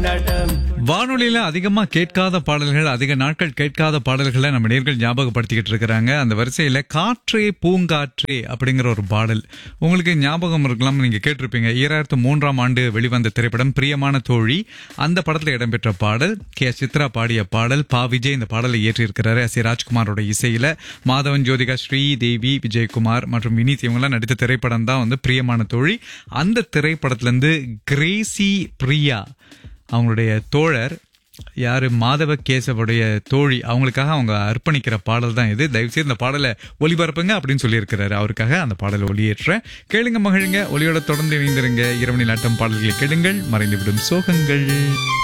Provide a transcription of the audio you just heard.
வானொலியில அதிகமா கேட்காத பாடல்கள் அதிக நாட்கள் கேட்காத பாடல்களை நம்ம நேர்கள் ஞாபகப்படுத்திக்கிட்டு இருக்கிறாங்க அந்த வரிசையில காற்றே பூங்காற்றே அப்படிங்கிற ஒரு பாடல் உங்களுக்கு ஞாபகம் இருக்கலாம் நீங்க கேட்டிருப்பீங்க ஈராயிரத்து மூன்றாம் ஆண்டு வெளிவந்த திரைப்படம் பிரியமான தோழி அந்த படத்துல இடம்பெற்ற பாடல் கே சித்ரா பாடிய பாடல் பா விஜய் இந்த பாடலை இயற்றியிருக்கிறாரு எஸ் ஏ ராஜ்குமாரோட இசையில மாதவன் ஜோதிகா ஸ்ரீ தேவி விஜயகுமார் மற்றும் வினீத் இவங்கெல்லாம் நடித்த திரைப்படம் தான் வந்து பிரியமான தோழி அந்த திரைப்படத்துல இருந்து கிரேசி பிரியா அவங்களுடைய தோழர் யாரு மாதவ கேசவுடைய தோழி அவங்களுக்காக அவங்க அர்ப்பணிக்கிற பாடல் தான் இது தயவுசெய்து இந்த பாடலை ஒளிபரப்புங்க அப்படின்னு சொல்லியிருக்கிறாரு அவருக்காக அந்த பாடலை ஒளியேற்றேன் கேளுங்க மகிழுங்க ஒளியோட தொடர்ந்து இணைந்திருங்க இரவு நாட்டம் பாடல்களை கேளுங்கள் மறைந்துவிடும் சோகங்கள்